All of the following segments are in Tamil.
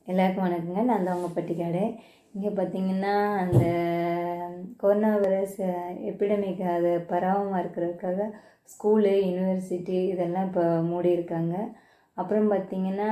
எல்லாருக்கும் வணக்கங்க நான் தான் உங்கள் பட்டிக்காடு இங்கே பார்த்தீங்கன்னா அந்த கொரோனா வைரஸ் எபிடமிக் அது பரவாமல் இருக்கிறதுக்காக ஸ்கூலு யூனிவர்சிட்டி இதெல்லாம் இப்போ மூடி இருக்காங்க அப்புறம் பார்த்தீங்கன்னா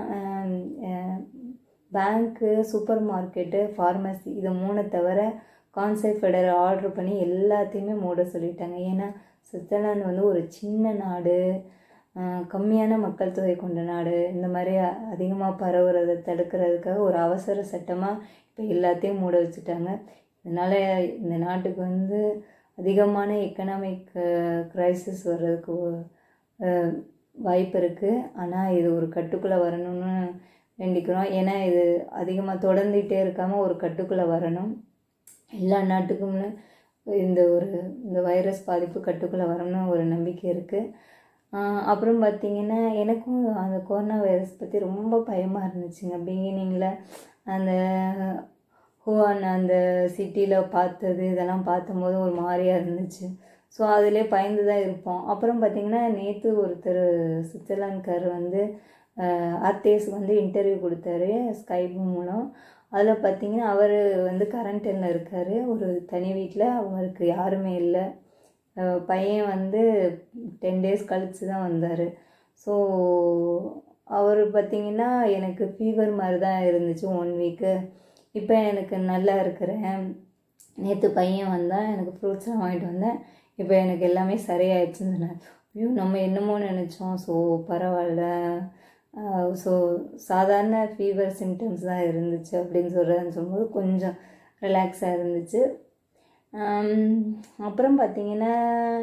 பேங்க்கு சூப்பர் மார்க்கெட்டு ஃபார்மசி இது மூணு தவிர கான்செப்ட் ஃபெடர் ஆர்டர் பண்ணி எல்லாத்தையுமே மூட சொல்லிட்டாங்க ஏன்னா சுவிட்சர்லாந்து வந்து ஒரு சின்ன நாடு ஆஹ் கம்மியான மக்கள் தொகை கொண்ட நாடு இந்த மாதிரி அதிகமாக பரவுறதை தடுக்கிறதுக்காக ஒரு அவசர சட்டமாக இப்போ எல்லாத்தையும் மூட வச்சுட்டாங்க இதனால் இந்த நாட்டுக்கு வந்து அதிகமான எக்கனாமிக் க்ரைசிஸ் வர்றதுக்கு ஆஹ் வாய்ப்பு இருக்குது ஆனால் இது ஒரு கட்டுக்குள்ளே வரணும்னு வேண்டிக்கிறோம் ஏன்னா இது அதிகமாக தொடர்ந்துகிட்டே இருக்காமல் ஒரு கட்டுக்குள்ளே வரணும் எல்லா நாட்டுக்கும்னு இந்த ஒரு இந்த வைரஸ் பாதிப்பு கட்டுக்குள்ளே வரணும்னு ஒரு நம்பிக்கை இருக்குது அப்புறம் பார்த்திங்கன்னா எனக்கும் அந்த கொரோனா வைரஸ் பற்றி ரொம்ப பயமாக இருந்துச்சுங்க பிகினிங்கில் அந்த ஹுவான் அந்த சிட்டியில் பார்த்தது இதெல்லாம் பார்த்தம்போது ஒரு மாதிரியாக இருந்துச்சு ஸோ அதிலே பயந்து தான் இருப்போம் அப்புறம் பார்த்திங்கன்னா நேற்று ஒருத்தர் சுவிட்சர்லாந்துக்கார் வந்து ஆர்டிஎஸ்க்கு வந்து இன்டர்வியூ கொடுத்தாரு ஸ்கைப் மூலம் அதில் பார்த்திங்கன்னா அவர் வந்து கரண்டைனில் இருக்கார் ஒரு தனி வீட்டில் அவருக்கு யாருமே இல்லை பையன் வந்து டென் டேஸ் கழித்து தான் வந்தார் ஸோ அவர் பார்த்திங்கன்னா எனக்கு ஃபீவர் மாதிரி தான் இருந்துச்சு ஒன் வீக்கு இப்போ எனக்கு நல்லா இருக்கிறேன் நேற்று பையன் வந்தான் எனக்கு ஃப்ரூட்ஸ்லாம் வாங்கிட்டு வந்தேன் இப்போ எனக்கு எல்லாமே சரியாயிடுச்சுன்னு சொன்னேன் ஐயோ நம்ம என்னமோ நினச்சோம் ஸோ பரவாயில்ல ஸோ சாதாரண ஃபீவர் சிம்டம்ஸ் தான் இருந்துச்சு அப்படின்னு சொல்கிறேன்னு சொல்லும்போது கொஞ்சம் ரிலாக்ஸாக இருந்துச்சு அப்புறம் பார்த்திங்கன்னா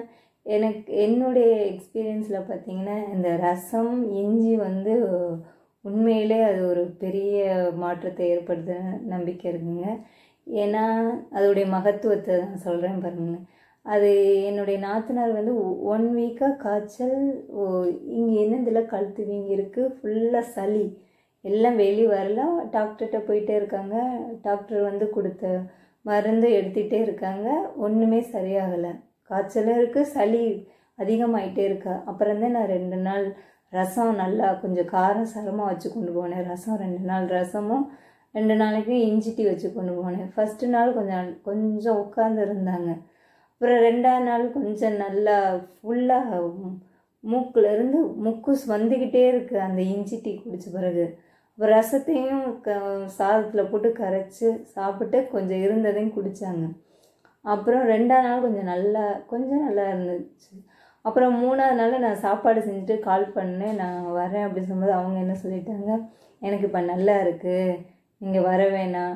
எனக்கு என்னுடைய எக்ஸ்பீரியன்ஸில் பார்த்திங்கன்னா இந்த ரசம் இஞ்சி வந்து உண்மையிலே அது ஒரு பெரிய மாற்றத்தை ஏற்படுத்த நம்பிக்கை இருக்குங்க ஏன்னா அதோடைய மகத்துவத்தை நான் சொல்கிறேன் பாருங்களேன் அது என்னுடைய நாத்தனார் வந்து ஒன் வீக்காக காய்ச்சல் இங்கே என்னதில் கழுத்து வீங்கி இருக்குது ஃபுல்லாக சளி எல்லாம் வெளியே வரல டாக்டர்கிட்ட போயிட்டே இருக்காங்க டாக்டர் வந்து கொடுத்த மருந்து எடுத்துகிட்டே இருக்காங்க ஒன்றுமே சரியாகலை காய்ச்சலும் இருக்குது சளி அதிகமாகிட்டே இருக்கா அப்புறம் தான் நான் ரெண்டு நாள் ரசம் நல்லா கொஞ்சம் காரம் சரமாக வச்சு கொண்டு போனேன் ரசம் ரெண்டு நாள் ரசமும் ரெண்டு நாளைக்கு இஞ்சி டீ வச்சு கொண்டு போனேன் ஃபஸ்ட்டு நாள் கொஞ்சம் கொஞ்சம் உட்காந்து இருந்தாங்க அப்புறம் ரெண்டாவது நாள் கொஞ்சம் நல்லா ஃபுல்லாக மூக்கிலேருந்து முக்குஸ் வந்துக்கிட்டே இருக்குது அந்த இஞ்சி டீ குடித்த பிறகு அப்புறம் ரசத்தையும் க சாதத்தில் போட்டு கரைச்சி சாப்பிட்டு கொஞ்சம் இருந்ததையும் குடித்தாங்க அப்புறம் ரெண்டாவது நாள் கொஞ்சம் நல்லா கொஞ்சம் நல்லா இருந்துச்சு அப்புறம் மூணாவது நாள் நான் சாப்பாடு செஞ்சுட்டு கால் பண்ணேன் நான் வரேன் அப்படின்னு சொல்லும்போது அவங்க என்ன சொல்லிட்டாங்க எனக்கு இப்போ நல்லா இருக்குது நீங்கள் வர வேணாம்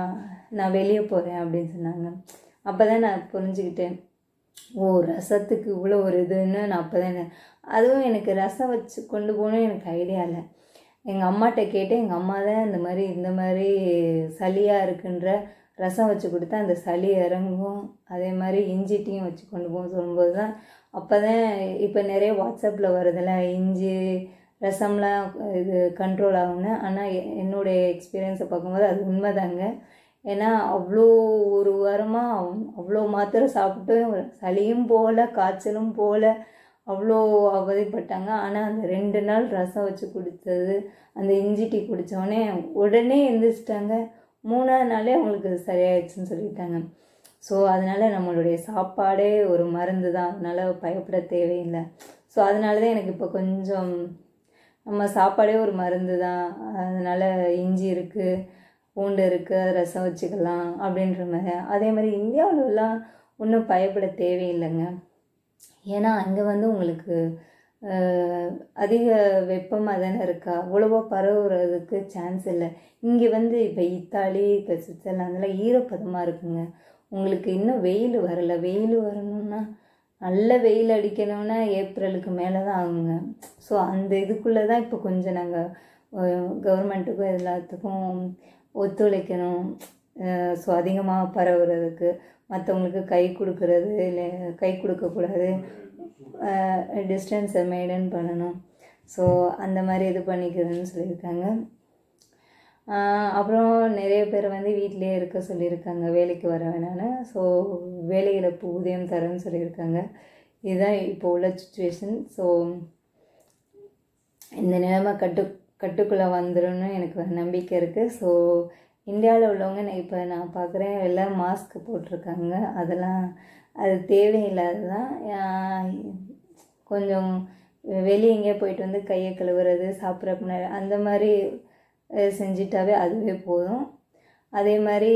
நான் வெளியே போகிறேன் அப்படின்னு சொன்னாங்க அப்போ தான் நான் புரிஞ்சுக்கிட்டேன் ஓ ரசத்துக்கு இவ்வளோ ஒரு இதுன்னு நான் அப்போ தான் அதுவும் எனக்கு ரசம் வச்சு கொண்டு போகணும் எனக்கு ஐடியா இல்லை எங்கள் அம்மாட்ட கேட்டு எங்கள் அம்மா தான் இந்த மாதிரி இந்த மாதிரி சளியாக இருக்குன்ற ரசம் வச்சு கொடுத்தா அந்த சளி இறங்கும் அதே மாதிரி இஞ்சி டீயும் வச்சு கொண்டு போக சொல்லும்போது தான் அப்போ தான் இப்போ நிறைய வாட்ஸ்அப்பில் வருதில்ல இஞ்சி ரசம்லாம் இது கண்ட்ரோல் ஆகும்னு ஆனால் என்னுடைய எக்ஸ்பீரியன்ஸை பார்க்கும்போது அது உண்மைதாங்க ஏன்னா அவ்வளோ ஒரு வாரமாக அவ்வளோ மாத்திரை சாப்பிட்டு சளியும் போகல காய்ச்சலும் போகல அவ்வளோ அவதிப்பட்டாங்க ஆனால் அந்த ரெண்டு நாள் ரசம் வச்சு குடித்தது அந்த இஞ்சி டீ குடித்தோடனே உடனே எழுந்திரிச்சிட்டாங்க மூணாவது நாளே அவங்களுக்கு சரியாயிடுச்சுன்னு சொல்லிட்டாங்க ஸோ அதனால் நம்மளுடைய சாப்பாடே ஒரு மருந்து தான் அதனால் பயப்பட தேவையில்லை ஸோ அதனால தான் எனக்கு இப்போ கொஞ்சம் நம்ம சாப்பாடே ஒரு மருந்து தான் அதனால் இஞ்சி இருக்குது பூண்டு இருக்குது ரசம் வச்சுக்கலாம் அப்படின்ற மாதிரி அதே மாதிரி இந்தியாவிலலாம் ஒன்றும் பயப்பட தேவையில்லைங்க ஏன்னா அங்கே வந்து உங்களுக்கு அதிக வெப்பமாக தானே இருக்கா அவ்வளோவா பரவுறதுக்கு சான்ஸ் இல்லை இங்கே வந்து இப்போ இத்தாலி இப்போ சுவிட்சர்லாந்தில் ஈரப்பதமாக இருக்குங்க உங்களுக்கு இன்னும் வெயில் வரலை வெயில் வரணும்னா நல்ல வெயில் அடிக்கணும்னா ஏப்ரலுக்கு மேலே தான் ஆகுங்க ஸோ அந்த இதுக்குள்ளே தான் இப்போ கொஞ்சம் நாங்கள் கவர்மெண்ட்டுக்கும் எல்லாத்துக்கும் ஒத்துழைக்கணும் ஸோ அதிகமாக பரவுறதுக்கு மற்றவங்களுக்கு கை கொடுக்கறது இல்லை கை கொடுக்கக்கூடாது டிஸ்டன்ஸை மெயின்டைன் பண்ணணும் ஸோ அந்த மாதிரி இது பண்ணிக்கிறதுன்னு சொல்லியிருக்காங்க அப்புறம் நிறைய பேர் வந்து வீட்டிலே இருக்க சொல்லியிருக்காங்க வேலைக்கு வர வேணான்னு ஸோ வேலை இழப்பு ஊதியம் தரேன்னு சொல்லியிருக்காங்க இதுதான் இப்போ உள்ள சுச்சுவேஷன் ஸோ இந்த நிலைமை கட்டு கட்டுக்குள்ளே வந்துரும்னு எனக்கு ஒரு நம்பிக்கை இருக்குது ஸோ இந்தியாவில் உள்ளவங்க நான் இப்போ நான் பார்க்குறேன் எல்லாம் மாஸ்க் போட்டிருக்காங்க அதெல்லாம் அது தேவையில்லாததான் ஆஹ் கொஞ்சம் வெளியே எங்கேயோ போயிட்டு வந்து கையை கழுவுறது சாப்பிட்ற முன்னாடி அந்த மாதிரி அஹ் செஞ்சிட்டாவே அதுவே போதும் அதே மாதிரி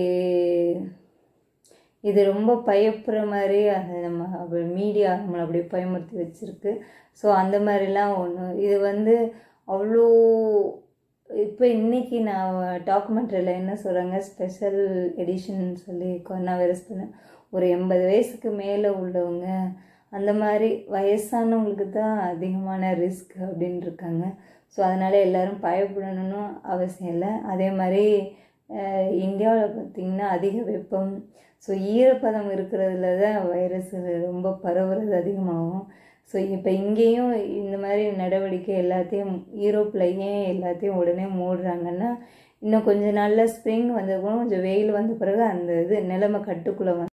இது ரொம்ப பயப்படுற மாதிரி அது நம்ம மீடியா நம்மளை அப்படியே பயமுறுத்தி வச்சுருக்கு ஸோ அந்த மாதிரிலாம் ஒன்று இது வந்து அவ்வளோ இப்போ இன்னைக்கு நான் டாக்குமெண்ட்ரியில் என்ன சொல்கிறாங்க ஸ்பெஷல் எடிஷன் சொல்லி கொரோனா வைரஸ் பண்ண ஒரு எண்பது வயசுக்கு மேலே உள்ளவங்க அந்த மாதிரி வயசானவங்களுக்கு தான் அதிகமான ரிஸ்க் அப்படின்னு இருக்காங்க ஸோ அதனால் எல்லாரும் பயப்படணும்னு அவசியம் இல்லை அதே மாதிரி இந்தியாவில் பார்த்திங்கன்னா அதிக வெப்பம் ஸோ ஈரப்பதம் இருக்கிறதுல தான் வைரஸ் ரொம்ப பரவுறது அதிகமாகும் ஸோ இப்போ இங்கேயும் இந்த மாதிரி நடவடிக்கை எல்லாத்தையும் யூரோப்பில் ஏன் எல்லாத்தையும் உடனே மூடுறாங்கன்னா இன்னும் கொஞ்ச நாளில் ஸ்ப்ரிங் வந்தப்போ கொஞ்சம் வெயில் வந்த பிறகு அந்த இது நிலைமை கட்டுக்குள்ளே வந்து